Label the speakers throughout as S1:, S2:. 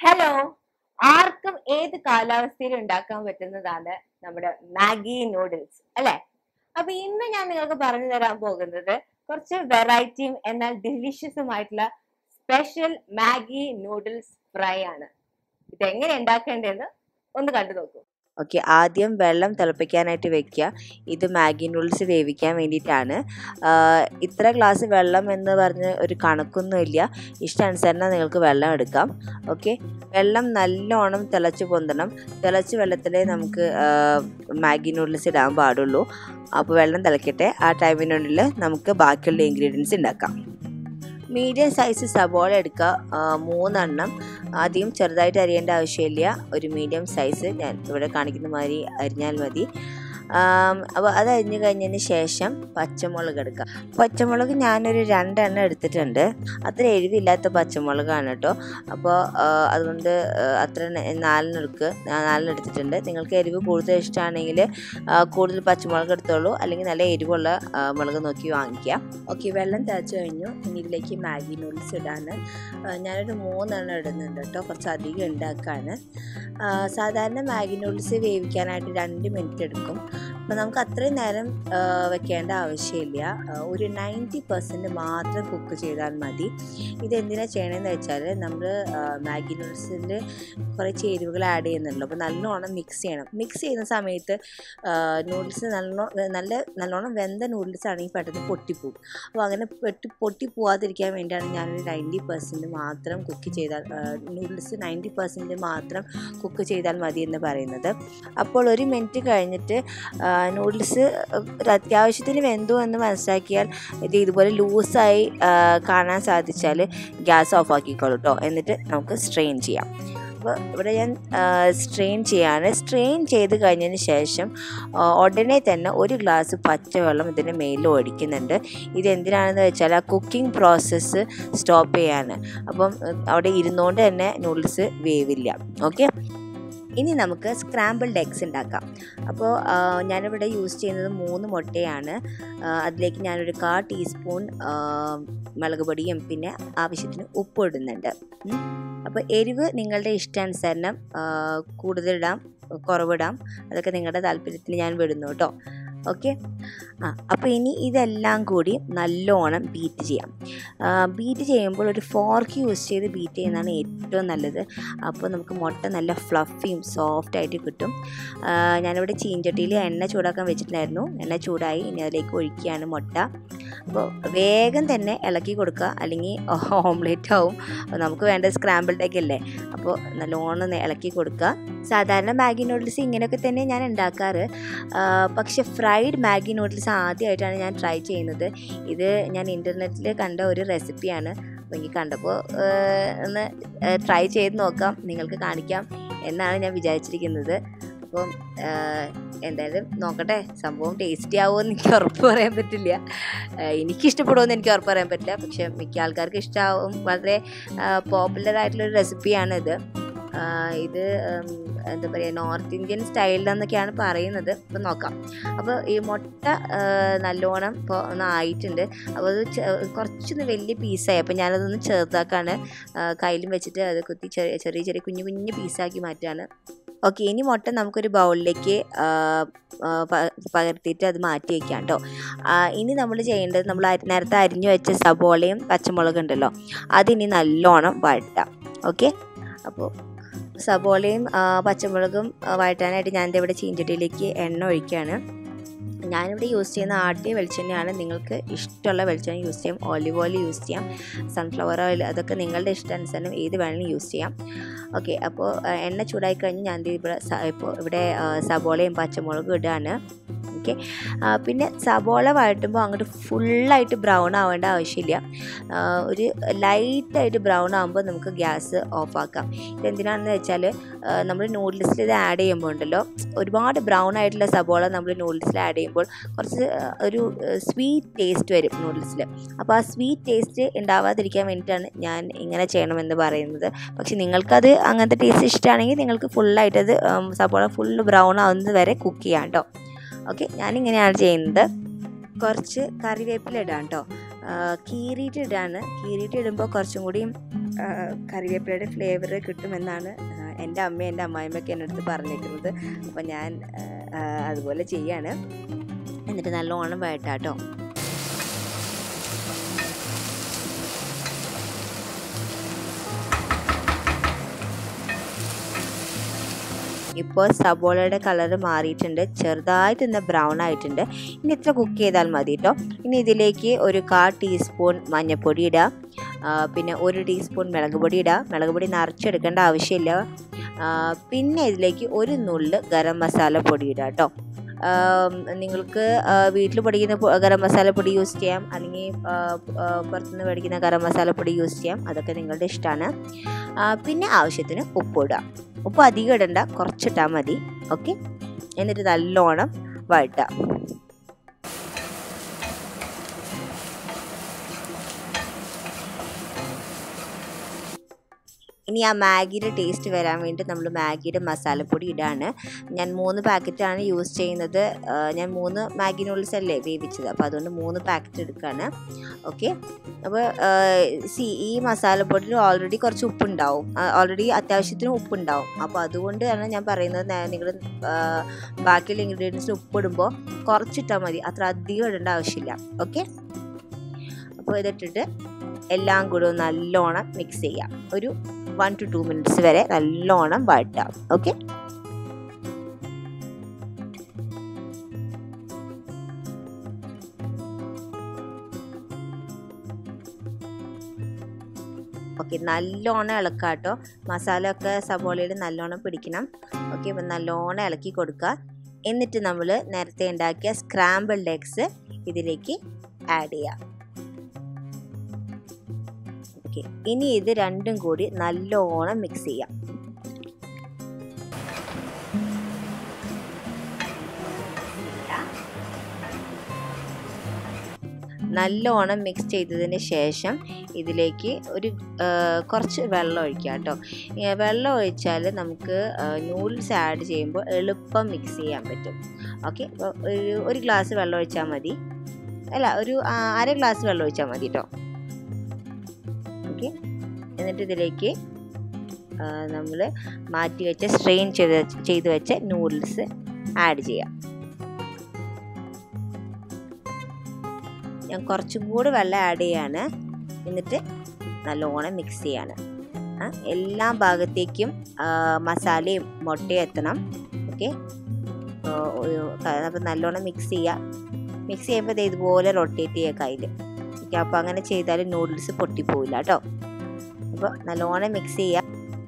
S1: Hello ആർക്കും ഏത് കാലാവസ്ഥയിലും ഉണ്ടാക്കാൻ പറ്റുന്നതാണ് നമ്മുടെ മാഗി നൂഡിൽസ് അല്ലെ അപ്പൊ ഇന്ന് ഞാൻ നിങ്ങൾക്ക് പറഞ്ഞു തരാൻ പോകുന്നത് കുറച്ച് വെറൈറ്റിയും എന്നാൽ ഡിലിഷ്യസുമായിട്ടുള്ള സ്പെഷ്യൽ മാഗി നൂഡിൽസ് ഫ്രൈ ആണ് ഇത് എങ്ങനെ ഉണ്ടാക്കേണ്ടതെന്ന് ഒന്ന് കണ്ടു നോക്കൂ
S2: ഓക്കെ ആദ്യം വെള്ളം തിളപ്പിക്കാനായിട്ട് വെക്കുക ഇത് മാഗി നൂഡിൽസ് വേവിക്കാൻ വേണ്ടിയിട്ടാണ് ആഹ് ഇത്ര ഗ്ലാസ് വെള്ളം എന്ന് പറഞ്ഞ് ഒരു കണക്കൊന്നുമില്ല ഇഷ്ടാനുസരണം നിങ്ങൾക്ക് വെള്ളം എടുക്കാം ഓക്കെ വെള്ളം നല്ലോണം തിളച്ച് പൊന്തണം തിളച്ച് വെള്ളത്തിൽ നമുക്ക് ആഹ് മാഗി നൂഡിൽസ് ഇടാൻ പാടുള്ളൂ അപ്പോൾ വെള്ളം തിളക്കട്ടെ ആ ടൈമിനുള്ളിൽ നമുക്ക് ബാക്കിയുള്ള ഇൻഗ്രീഡിയൻസ് ഉണ്ടാക്കാം മീഡിയം സൈസ് സബോള എടുക്കുക ആഹ് മൂന്നെണ്ണം ആദ്യം ചെറുതായിട്ട് അരിയേണ്ട ആവശ്യമില്ല ഒരു മീഡിയം സൈസ് ഞാൻ ഇവിടെ കാണിക്കുന്ന മാതിരി അരിഞ്ഞാൽ മതി അപ്പോൾ അത് അരിഞ്ഞു കഴിഞ്ഞതിന് ശേഷം പച്ചമുളക് എടുക്കുക പച്ചമുളക് ഞാനൊരു രണ്ടെണ്ണം എടുത്തിട്ടുണ്ട് അത്ര എരിവില്ലാത്ത പച്ചമുളകാണ് കേട്ടോ അപ്പോൾ അതുകൊണ്ട് ആ, അത്ര ന- നാലെണ്ണം എടുക്കുക ഞാൻ നാലെണ്ണം എടുത്തിട്ടുണ്ട് നിങ്ങൾക്ക് എരിവ് കൂടുതൽ ഇഷ്ടമാണെങ്കിൽ കൂടുതൽ പച്ചമുളക് എടുത്തോളൂ അല്ലെങ്കിൽ നല്ല എരിവുള്ള ആ, മുളക് നോക്കി വാങ്ങിക്കുക ഓക്കെ വെള്ളം തിളച്ച് കഴിഞ്ഞു ഇനി ഇതിലേക്ക് മാഗി നൂഡിൽസ് ഇടാണ് ആ, ഞാനൊരു മൂന്നെണ്ണം ഇടുന്നുണ്ട് കേട്ടോ കുറച്ച് അധികം ഉണ്ടാക്കാണ് ആ, സാധാരണ മാഗി നൂഡിൽസ് വേവിക്കാനായിട്ട് രണ്ട് മിനിറ്റ് എടുക്കും അപ്പോൾ നമുക്ക് അത്രയും നേരം ആ, വെക്കേണ്ട ആവശ്യമില്ല ആ, ഒരു നയൻറ്റി പെർസെൻറ്റ് മാത്രം കുക്ക് ചെയ്താൽ മതി ഇതെന്തിനാ ചെയ്യണമെന്ന് വെച്ചാൽ നമ്മൾ മാഗി നൂഡിൽസിൽ കുറേ ചേരുവകൾ ആഡ് ചെയ്യുന്നുണ്ടല്ലോ അപ്പോൾ നല്ലോണം മിക്സ് ചെയ്യണം മിക്സ് ചെയ്യുന്ന സമയത്ത് നൂഡിൽസ് നല്ലോണം നല്ല നല്ലോണം വെന്ത നൂഡിൽസ് ആണെങ്കിൽ പെട്ടെന്ന് പൊട്ടിപ്പോവും അപ്പോൾ അങ്ങനെ പൊട്ടി പൊട്ടി പോവാതിരിക്കാൻ വേണ്ടിയാണ് ഞാനൊരു നയൻറ്റി പെർസെൻറ്റ് മാത്രം കുക്ക് ചെയ്താൽ നൂഡിൽസ് നയൻറ്റി പെർസെൻറ്റ് മാത്രം കുക്ക് ചെയ്താൽ മതി എന്ന് പറയുന്നത് അപ്പോൾ ഒരു മിനിറ്റ് കഴിഞ്ഞിട്ട് നൂഡിൽസ് ഒരു അത്യാവശ്യത്തിന് വെന്തു എന്ന് മനസ്സിലാക്കിയാൽ ഇത് ഇതുപോലെ ലൂസായി കാണാൻ സാധിച്ചാൽ ഗ്യാസ് ഓഫ് ആക്കിക്കോളൂ കേട്ടോ എന്നിട്ട് നമുക്ക് സ്ട്രെയിൻ ചെയ്യാം അപ്പോൾ ഇവിടെ ഞാൻ സ്ട്രെയിൻ ചെയ്യാണ് സ്ട്രെയിൻ ചെയ്ത് കഴിഞ്ഞതിന് ശേഷം ആ, ഉടനെ തന്നെ ഒരു ഗ്ലാസ് പച്ചവെള്ളം ഇതിൻ്റെ മേലിൽ ഒഴിക്കുന്നുണ്ട് ഇത് എന്തിനാണെന്ന് വെച്ചാൽ ആ കുക്കിംഗ് പ്രോസസ്സ് സ്റ്റോപ്പ് ചെയ്യാണ് അപ്പം ഏഹ്, അവിടെ ഇരുന്നുകൊണ്ട് തന്നെ നൂഡിൽസ് വേവില്ല ഓക്കെ ഇനി നമുക്ക് സ്ക്രാമ്പിൾഡ് എഗ്സ് ഉണ്ടാക്കാം അപ്പോൾ ആ, ഞാനിവിടെ യൂസ് ചെയ്യുന്നത് മൂന്ന് മുട്ടയാണ് ആ, അതിലേക്ക് ഞാനൊരു കാ ടീസ്പൂൺ ആ, മുളക് പൊടിയും പിന്നെ ആവശ്യത്തിന് ഉപ്പ് ഇടുന്നുണ്ട് ഉം. അപ്പോൾ എരിവ് നിങ്ങളുടെ ഇഷ്ടാനുസരണം ആ, കൂടുതലിടാം കുറവിടാം അതൊക്കെ നിങ്ങളുടെ താല്പര്യത്തിന് ഞാൻ വിടുന്നു കേട്ടോ ഓക്കെ ആ അപ്പോൾ ഇനി ഇതെല്ലാം കൂടി നല്ലോണം ബീറ്റ് ചെയ്യാം ബീറ്റ് ചെയ്യുമ്പോൾ ഒരു ഫോർക്ക് യൂസ് ചെയ്ത് ബീറ്റ് ചെയ്യുന്നതാണ് ഏറ്റവും നല്ലത് അപ്പോൾ നമുക്ക് മുട്ട നല്ല ഫ്ലഫിയും സോഫ്റ്റ് ആയിട്ട് കിട്ടും ആ, ഞാനിവിടെ ചീഞ്ചട്ടിയിൽ എണ്ണ ചൂടാക്കാൻ വെച്ചിട്ടുണ്ടായിരുന്നു എണ്ണ ചൂടായി ഇനി അതിലേക്ക് ഒഴിക്കുകയാണ് മുട്ട അപ്പോൾ വേഗം തന്നെ ഇളക്കി കൊടുക്കുക അല്ലെങ്കിൽ ഓംലേറ്റ് ആവും അപ്പോൾ നമുക്ക് വേണ്ടത് സ്ക്രാമ്പിൾഡ് എഗ് അല്ലേ അപ്പോൾ നല്ലോണം ഒന്ന് ഇളക്കി കൊടുക്കുക സാധാരണ മാഗി നൂഡിൽസ് ഇങ്ങനെയൊക്കെ തന്നെ ഞാൻ ഉണ്ടാക്കാറ് ആ, പക്ഷെ ഫ്രൈഡ് മാഗി നൂഡിൽസ് ആദ്യമായിട്ടാണ് ഞാൻ ട്രൈ ചെയ്യുന്നത് ഇത് ഞാൻ ഇൻ്റർനെറ്റിൽ കണ്ട ഒരു റെസിപ്പിയാണ് അപ്പോൾ എനിക്ക് കണ്ടപ്പോൾ ഒന്ന് ട്രൈ ചെയ്ത് നോക്കാം നിങ്ങൾക്ക് കാണിക്കാം എന്നാണ് ഞാൻ വിചാരിച്ചിരിക്കുന്നത് അപ്പം ആ, എന്തായാലും നോക്കട്ടെ സംഭവം ടേസ്റ്റി ആവുമെന്ന് എനിക്ക് ഉറപ്പ് പറയാൻ പറ്റില്ല ആ, എനിക്ക് ഇഷ്ടപ്പെടുമെന്ന് എനിക്ക് ഉറപ്പ് പറയാൻ പറ്റില്ല പക്ഷെ മിക്ക ആൾക്കാർക്ക് ഇഷ്ടമാവും വളരെ പോപ്പുലർ ആയിട്ടുള്ളൊരു റെസിപ്പിയാണ് ഇത് ആ, ഇത് ഉം, എന്താ പറയുക നോർത്ത് ഇന്ത്യൻ സ്റ്റൈലിലെന്നൊക്കെയാണ് പറയുന്നത് അപ്പം നോക്കാം അപ്പോൾ ഈ മുട്ട ആ, നല്ലോണം ഇപ്പോൾ ഒന്ന് ആയിട്ടുണ്ട് അപ്പോൾ അത് ചെ- കുറച്ചൊന്ന് വലിയ പീസായി അപ്പോൾ ഞാനതൊന്ന് ചെറുതാക്കാണ് ആ, കയ്യിലും വെച്ചിട്ട് അത് കുത്തി ചെറിയ ചെറിയ ചെറിയ കുഞ്ഞു കുഞ്ഞു പീസാക്കി മാറ്റുകയാണ് ഓക്കെ ഇനി മുട്ട നമുക്കൊരു ബൗളിലേക്ക് ആ, ആ, പ- പകർത്തിയിട്ട് അത് മാറ്റി വയ്ക്കാം കേട്ടോ ഇനി നമ്മൾ ചെയ്യേണ്ടത് നമ്മൾ അരി- നേരത്തെ അരിഞ്ഞു വെച്ച സബോളയും പച്ചമുളകും ഉണ്ടല്ലോ അതിനി നല്ലോണം വഴട്ടാം ഓക്കെ അപ്പോൾ സബോളയും ആ, പച്ചമുളകും ആ, വഴറ്റാനായിട്ട് ഞാൻ ഇവിടെ ചീഞ്ചട്ടിയിലേക്ക് എണ്ണ ഒഴിക്കുകയാണ് ഞാനിവിടെ യൂസ് ചെയ്യുന്ന ആട്ടിയ വെളിച്ചെണ്ണയാണ് നിങ്ങൾക്ക് ഇഷ്ടമുള്ള വെളിച്ചെണ്ണ യൂസ് ചെയ്യാം ഓലിവ് ഓയിൽ യൂസ് ചെയ്യാം സൺഫ്ലവർ ഓയിൽ അതൊക്കെ നിങ്ങളുടെ ഇഷ്ടാനുസരണം ഏത് വേണമെങ്കിലും യൂസ് ചെയ്യാം ഓക്കെ അപ്പോൾ ആ, എണ്ണ ചൂടായി കഴിഞ്ഞ് ഞാൻ ദേ ഇവിടെ സ- ഇപ്പോൾ ഇവിടെ ആ, സബോളയും പച്ചമുളകും ഇടുകയാണ് ഓക്കെ പിന്നെ സബോള വഴട്ടുമ്പോൾ അങ്ങോട്ട് ഫുള്ളായിട്ട് ബ്രൗൺ ആവേണ്ട ആവശ്യമില്ല ആ, ഒരു ലൈറ്റായിട്ട് ബ്രൗൺ ആകുമ്പോൾ നമുക്ക് ഗ്യാസ് ഓഫ് ആക്കാം ഇതെന്തിനാണെന്ന് വെച്ചാൽ നമ്മൾ നൂഡിൽസിൽ ഇത് ആഡ് ചെയ്യുമ്പോൾ ഉണ്ടല്ലോ ഒരുപാട് ബ്രൗൺ ആയിട്ടുള്ള സബോള നമ്മൾ നൂഡിൽസിൽ ആഡ് ചെയ്യുമ്പോൾ കുറച്ച് ആ, ഒരു സ്വീറ്റ് ടേസ്റ്റ് വരും നൂഡിൽസിൽ അപ്പോൾ ആ സ്വീറ്റ് ടേസ്റ്റ് ഉണ്ടാവാതിരിക്കാൻ വേണ്ടിയിട്ടാണ് ഞാൻ ഇങ്ങനെ ചെയ്യണമെന്ന് പറയുന്നത് പക്ഷെ നിങ്ങൾക്കത് അങ്ങനത്തെ ടേസ്റ്റ് ഇഷ്ടമാണെങ്കിൽ നിങ്ങൾക്ക് ഫുള്ളായിട്ടത് സബോള ഫുള്ള് ബ്രൗൺ ആവുന്നത് വരെ കുക്ക് ചെയ്യാം കേട്ടോ ഓക്കെ ഞാനിങ്ങനെയാണ് ചെയ്യുന്നത് കുറച്ച് കറിവേപ്പില ഇടാം കേട്ടോ കീറിയിട്ട് ഇടാണ് കീറിയിട്ട് ഇടുമ്പോൾ കുറച്ചും കൂടി ആ, കറിവേപ്പിലയുടെ ഫ്ലേവർ കിട്ടുമെന്നാണ് ആ, എൻ്റെ അമ്മയും എൻ്റെ അമ്മായിമ്മയൊക്കെ എൻ്റെ അടുത്ത് പറഞ്ഞേക്കുന്നത് അപ്പോൾ ഞാൻ ആ, ആ, അതുപോലെ ചെയ്യാണ് എന്നിട്ട് നല്ലോണം വഴട്ടാട്ടോ ഇപ്പോൾ സബോളയുടെ കളർ മാറിയിട്ടുണ്ട് ചെറുതായിട്ട് ഇന്ന് ബ്രൗൺ ആയിട്ടുണ്ട് ഇനി ഇത്ര കുക്ക് ചെയ്താൽ മതി കേട്ടോ ഇനി ഇതിലേക്ക് ഒരു കാ ടീസ്പൂൺ മഞ്ഞൾപ്പൊടി ഇടാം ആ, പിന്നെ ഒരു ടീസ്പൂൺ മുളക് പൊടി ഇടാം മുളക് പൊടി നിറച്ചെടുക്കേണ്ട ആവശ്യമില്ല ആ, പിന്നെ ഇതിലേക്ക് ഒരു നുള്ള് ഗരം മസാല പൊടി ഇടാം കേട്ടോ നിങ്ങൾക്ക് വീട്ടിൽ പൊടിക്കുന്ന പൊ- ഗരം മസാല പൊടി യൂസ് ചെയ്യാം അല്ലെങ്കിൽ ആ, ആ, പുറത്തുനിന്ന് മേടിക്കുന്ന ഗരം മസാല പൊടി യൂസ് ചെയ്യാം അതൊക്കെ നിങ്ങളുടെ ഇഷ്ടമാണ് പിന്നെ ആവശ്യത്തിന് ഉപ്പ് ഇടാം ഉപ്പ് അധികം ഇടണ്ട കുറച്ചിട്ടാൽ മതി ഓക്കെ എന്നിട്ട് നല്ലോണം വഴട്ടാം ഇനി ആ മാഗിയുടെ ടേസ്റ്റ് വരാൻ വേണ്ടി നമ്മൾ മാഗിയുടെ മസാലപ്പൊടി ഇടാണ് ഞാൻ മൂന്ന് പാക്കറ്റാണ് യൂസ് ചെയ്യുന്നത് ആ, ഞാൻ മൂന്ന് മാഗി നൂഡിൽസ് അല്ലേ വേവിച്ചത് അപ്പോൾ അതുകൊണ്ട് മൂന്ന് പാക്കറ്റ് എടുക്കുകയാണ് ഓക്കെ അപ്പോൾ സി ഈ മസാലപ്പൊടിയിൽ ഓൾറെഡി കുറച്ച് ഉപ്പുണ്ടാവും ഓൾറെഡി അത്യാവശ്യത്തിന് ഉപ്പുണ്ടാവും അപ്പോൾ അതുകൊണ്ടാണ് ഞാൻ പറയുന്നത് നിങ്ങൾ ബാക്കിയുള്ള ഇൻഗ്രീഡിയൻസിന് ഉപ്പിടുമ്പോൾ കുറച്ചിട്ടാൽ മതി അത്ര അധികം ഇടേണ്ട ആവശ്യമില്ല ഓക്കെ അപ്പോൾ ഇതിട്ടിട്ട് എല്ലാം കൂടെ ഒന്ന് നല്ലോണം മിക്സ് ചെയ്യാം ഒരു വൺ ടു ടു മിനിറ്റ്സ് വരെ നല്ലോണം വഴറ്റാം ഓക്കെ ഓക്കെ നല്ലോണം ഇളക്കുക കേട്ടോ മസാല ഒക്കെ സബോളയിൽ നല്ലോണം പിടിക്കണം ഓക്കെ അപ്പം നല്ലോണം ഇളക്കി കൊടുക്കുക എന്നിട്ട് നമ്മൾ നേരത്തെ ഉണ്ടാക്കിയ സ്ക്രാമ്പിൾഡ് എഗ്സ് ഇതിലേക്ക് ആഡ് ചെയ്യാം ഓക്കെ ഇനി ഇത് രണ്ടും കൂടി നല്ലോണം മിക്സ് ചെയ്യാം നല്ലോണം മിക്സ് ചെയ്തതിന് ശേഷം ഇതിലേക്ക് ഒരു ആ, കുറച്ച് വെള്ളം ഒഴിക്കുക കേട്ടോ ഈ വെള്ളം ഒഴിച്ചാൽ നമുക്ക് നൂഡിൽസ് ആഡ് ചെയ്യുമ്പോൾ എളുപ്പം മിക്സ് ചെയ്യാൻ പറ്റും ഓക്കെ അപ്പോൾ ഒരു ഒരു ഗ്ലാസ് വെള്ളം ഒഴിച്ചാൽ മതി അല്ല ഒരു ആ, അര ഗ്ലാസ് വെള്ളം ഒഴിച്ചാൽ മതി കേട്ടോ ഓക്കെ എന്നിട്ട് ഇതിലേക്ക് നമ്മൾ മാറ്റി വെച്ച സ്ട്രെയിൻ ചെയ്ത് ചെയ്ത് വെച്ച നൂഡിൽസ് ആഡ് ചെയ്യാം ഞാൻ കുറച്ചും കൂടി വെള്ളം ആഡ് ചെയ്യാണ് എന്നിട്ട് നല്ലോണം മിക്സ് ചെയ്യാണ് ആ, എല്ലാ ഭാഗത്തേക്കും ആ, മസാലയും മുട്ടയും എത്തണം ഓക്കെ അപ്പം നല്ലോണം മിക്സ് ചെയ്യുക മിക്സ് ചെയ്യുമ്പോൾ ദേ ഇതുപോലെ റൊട്ടേറ്റ് ചെയ്യുക കയ്യിൽ ഓക്കെ അപ്പോൾ അങ്ങനെ ചെയ്താൽ നൂഡിൽസ് പൊട്ടിപ്പോവില്ല കേട്ടോ അപ്പോൾ നല്ലോണം മിക്സ് ചെയ്യുക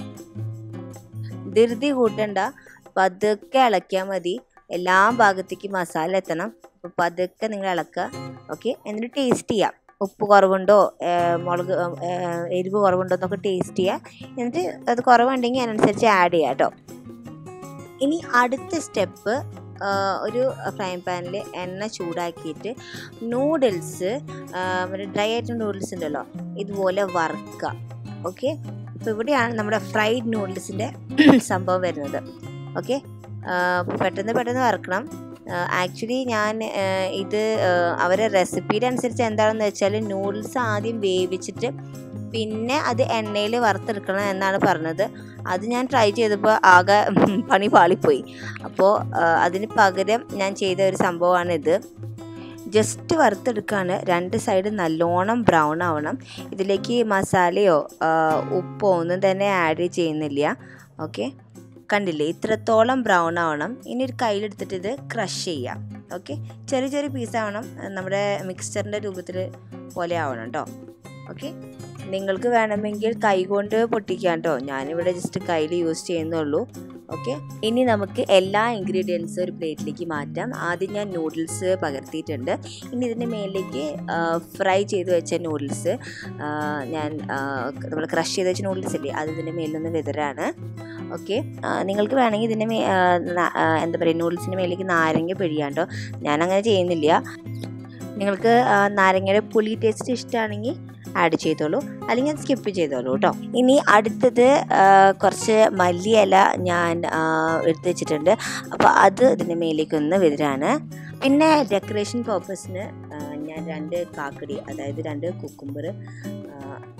S2: ധൃതി കൂട്ടണ്ട പതുക്കെ ഇളക്കിയാൽ മതി എല്ലാ ഭാഗത്തേക്കും മസാല എത്തണം അപ്പോൾ പതുക്കെ നിങ്ങൾ ഇളക്കുക ഓക്കെ എന്നിട്ട് ടേസ്റ്റ് ചെയ്യാം ഉപ്പ് കുറവുണ്ടോ ഏർ മുളക് ഏർ എരിവ് കുറവുണ്ടോ എന്നൊക്കെ ടേസ്റ്റ് ചെയ്യുക എന്നിട്ട് അത് കുറവുണ്ടെങ്കിൽ അതിനനുസരിച്ച് ആഡ് ചെയ്യുക കേട്ടോ ഇനി അടുത്ത സ്റ്റെപ്പ് ഒരു ഫ്രൈ പാനിൽ എണ്ണ ചൂടാക്കിയിട്ട് നൂഡിൽസ് മറ്റേ ഡ്രൈ ആയിട്ട് നൂഡിൽസ് ഉണ്ടല്ലോ ഇതുപോലെ വറുക്കുക ഓക്കെ അപ്പോൾ ഇവിടെയാണ് നമ്മുടെ ഫ്രൈഡ് നൂഡിൽസിൻ്റെ സംഭവം വരുന്നത് ഓക്കെ പെട്ടെന്ന് പെട്ടെന്ന് വറുക്കണം ആക്ച്വലി ഞാൻ ആ, ഇത് ആ, അവരെ റെസിപ്പിയുടെ അനുസരിച്ച് എന്താണെന്ന് വെച്ചാൽ നൂഡിൽസ് ആദ്യം വേവിച്ചിട്ട് പിന്നെ അത് എണ്ണയിൽ വറുത്തെടുക്കണം എന്നാണ് പറഞ്ഞത് അത് ഞാൻ ട്രൈ ചെയ്തപ്പോൾ ആകെ പണി പാളിപ്പോയി അപ്പോൾ അതിന് പകരം ഞാൻ ചെയ്ത ഒരു സംഭവമാണിത് ജസ്റ്റ് വറുത്തെടുക്കുകയാണ് രണ്ട് സൈഡ് നല്ലോണം ബ്രൗൺ ആവണം ഇതിലേക്ക് മസാലയോ ആ, ഉപ്പോ ഒന്നും തന്നെ ആഡ് ചെയ്യുന്നില്ല ഓക്കെ കണ്ടില്ലേ ഇത്രത്തോളം ബ്രൗൺ ആവണം ഇനി ഒരു കയ്യിലെടുത്തിട്ട് ഇത് ക്രഷ് ചെയ്യാം ഓക്കെ ചെറിയ ചെറിയ പീസ് ആവണം നമ്മുടെ മിക്സ്ചറിൻ്റെ രൂപത്തിൽ പോലെ ആവണം കേട്ടോ ഓക്കെ നിങ്ങൾക്ക് വേണമെങ്കിൽ കൈ കൊണ്ട് പൊട്ടിക്കാം കേട്ടോ ഞാനിവിടെ ജസ്റ്റ് കയ്യിൽ യൂസ് ചെയ്യുന്നുള്ളൂ ഓക്കെ ഇനി നമുക്ക് എല്ലാ ഇൻഗ്രീഡിയൻസും ഒരു പ്ലേറ്റിലേക്ക് മാറ്റാം ആദ്യം ഞാൻ നൂഡിൽസ് പകർത്തിയിട്ടുണ്ട് ഇനി ഇതിൻ്റെ മേലിലേക്ക് ഫ്രൈ ചെയ്ത് വെച്ച നൂഡിൽസ് ഞാൻ നമ്മൾ ക്രഷ് ചെയ്ത് വെച്ച നൂഡിൽസ് ഇല്ലേ അത് ഇതിൻ്റെ മേലിലൊന്ന് വിതറാണ് ഓക്കെ നിങ്ങൾക്ക് വേണമെങ്കിൽ ഇതിൻ്റെ മേ ആ, ന- ആ, എന്താ പറയുക നൂഡിൽസിൻ്റെ മേലേക്ക് നാരങ്ങ പിഴിയാം കേട്ടോ ഞാനങ്ങനെ ചെയ്യുന്നില്ല നിങ്ങൾക്ക് ആ, നാരങ്ങയുടെ പുളി ടേസ്റ്റ് ഇഷ്ടമാണെങ്കിൽ ആഡ് ചെയ്തോളൂ അല്ലെങ്കിൽ അത് സ്കിപ്പ് ചെയ്തോളൂ കേട്ടോ ഇനി അടുത്തത് ആ, കുറച്ച് മല്ലിയില ഞാൻ ആ, എടുത്ത് വെച്ചിട്ടുണ്ട് അപ്പോൾ അത് ഇതിൻ്റെ മേലേക്ക് ഒന്ന് വിതരാണ് പിന്നെ ഡെക്കറേഷൻ പർപ്പസിന് ഞാൻ രണ്ട് കാക്കടി അതായത് രണ്ട് കുക്കുംബർ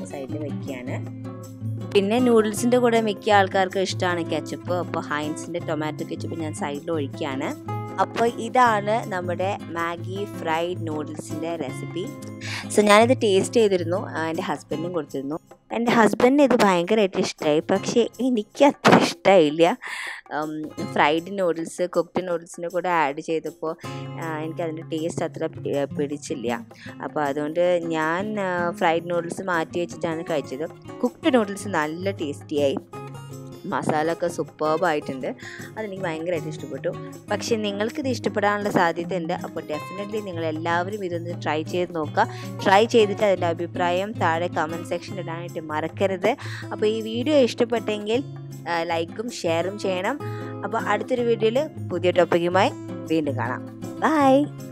S2: സൈഡിൽ വെക്കുകയാണ് പിന്നെ നൂഡിൽസിൻ്റെ കൂടെ മിക്ക ആൾക്കാർക്ക് ഇഷ്ടമാണ് കെച്ചപ്പ് അപ്പോൾ ഹൈൻസിൻ്റെ ടൊമാറ്റോ കെച്ചപ്പ് ഞാൻ സൈഡിൽ ഒഴിക്കുകയാണ് അപ്പോൾ ഇതാണ് നമ്മുടെ മാഗി ഫ്രൈഡ് നൂഡിൽസിൻ്റെ റെസിപ്പി സോ ഞാനിത് ടേസ്റ്റ് ചെയ്തിരുന്നു ആ, എൻ്റെ ഹസ്ബൻഡിനും കൊടുത്തിരുന്നു എൻ്റെ ഹസ്ബൻഡിന് ഇത് ഭയങ്കരമായിട്ട് ഇഷ്ടമായി പക്ഷേ എനിക്ക് അത്ര ഇഷ്ടമായില്ല ഫ്രൈഡ് നൂഡിൽസ് കുക്ക്ഡ് നൂഡിൽസിൻ്റെ കൂടെ ആഡ് ചെയ്തപ്പോൾ എനിക്കതിൻ്റെ ടേസ്റ്റ് അത്ര പി- പിടിച്ചില്ല അപ്പോൾ അതുകൊണ്ട് ഞാൻ ഫ്രൈഡ് നൂഡിൽസ് മാറ്റി വെച്ചിട്ടാണ് കഴിച്ചത് കുക്ക്ഡ് നൂഡിൽസ് നല്ല ടേസ്റ്റിയായി മസാല ഒക്കെ സൂപ്പർബായിട്ടുണ്ട് അതെനിക്ക് ഭയങ്കരമായിട്ട് ഇഷ്ടപ്പെട്ടു പക്ഷേ നിങ്ങൾക്കിത് ഇഷ്ടപ്പെടാനുള്ള സാധ്യതയുണ്ട് അപ്പോൾ ഡെഫിനറ്റ്ലി നിങ്ങൾ എല്ലാവരും ഇതൊന്ന് ട്രൈ ചെയ്ത് നോക്കുക ട്രൈ ചെയ്തിട്ട് അതിൻ്റെ അഭിപ്രായം താഴെ കമൻറ്റ് സെക്ഷനിൽ ഇടാനായിട്ട് മറക്കരുത് അപ്പോൾ ഈ വീഡിയോ ഇഷ്ടപ്പെട്ടെങ്കിൽ ലൈക്കും ഷെയറും ചെയ്യണം അപ്പോൾ അടുത്തൊരു വീഡിയോയിൽ പുതിയ ടോപ്പിക്കുമായി വീണ്ടും കാണാം ബൈ